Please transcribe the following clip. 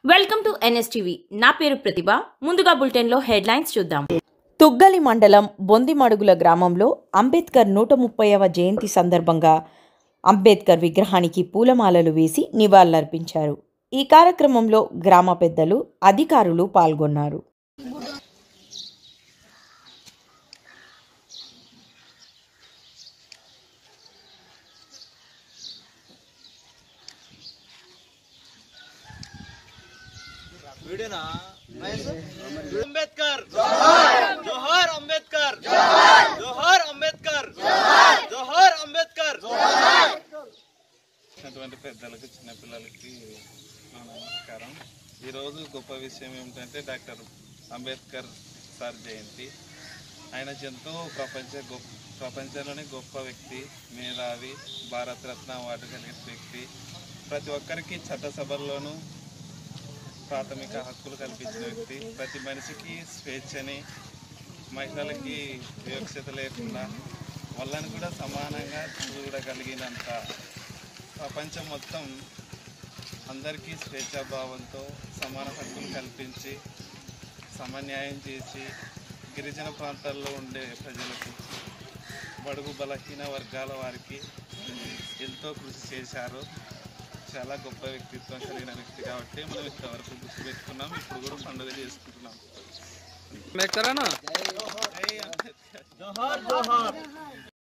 welcome to NSTV నా పేరు ప్రతిభ ముందుగా బులెటిన్లో హెడ్లైన్స్ చూద్దాం తుగ్గలి మండలం బొందిమడుగుల గ్రామంలో అంబేద్కర్ నూట ముప్పైవ జయంతి సందర్భంగా అంబేద్కర్ విగ్రహానికి పూలమాలలు వేసి నివాళులర్పించారు ఈ కార్యక్రమంలో గ్రామ పెద్దలు అధికారులు పాల్గొన్నారు వీడేనా అంబేద్కర్ జోహార్ అంబేద్కర్ జోహార్ అంబేద్కర్ జోహార్ అంబేద్కర్ అటువంటి పెద్దలకు చిన్నపిల్లలకి నా నమస్కారం ఈరోజు గొప్ప విషయం ఏమిటంటే డాక్టర్ అంబేద్కర్ సార్ జయంతి ఆయన ఎంతో ప్రపంచ గొప్ప ప్రపంచంలోనే గొప్ప వ్యక్తి మేధావి భారతరత్న అవార్డు కలిగిన వ్యక్తి ప్రతి ఒక్కరికి చట్టసభల్లోనూ ప్రాథమిక హక్కులు కల్పించిన వ్యక్తి ప్రతి మనిషికి స్వేచ్ఛని మహిళలకి వివక్షత లేకుండా వాళ్ళని కూడా సమానంగా చూడగలిగినంత ప్రపంచం మొత్తం అందరికీ స్వేచ్ఛాభావంతో సమాన హక్కులు కల్పించి సమన్యాయం చేసి గిరిజన ప్రాంతాల్లో ఉండే ప్రజలకు బడుగు బలహీన వర్గాల వారికి ఎంతో కృషి చేశారు చాలా గొప్ప వ్యక్తిత్వం కలిగిన వ్యక్తి కాబట్టి మనం ఇంతవరకు గుర్తుపెట్టుకున్నాం ఇప్పుడు కూడా పండుగ చేసుకుంటున్నాం జోహార్ జోహార్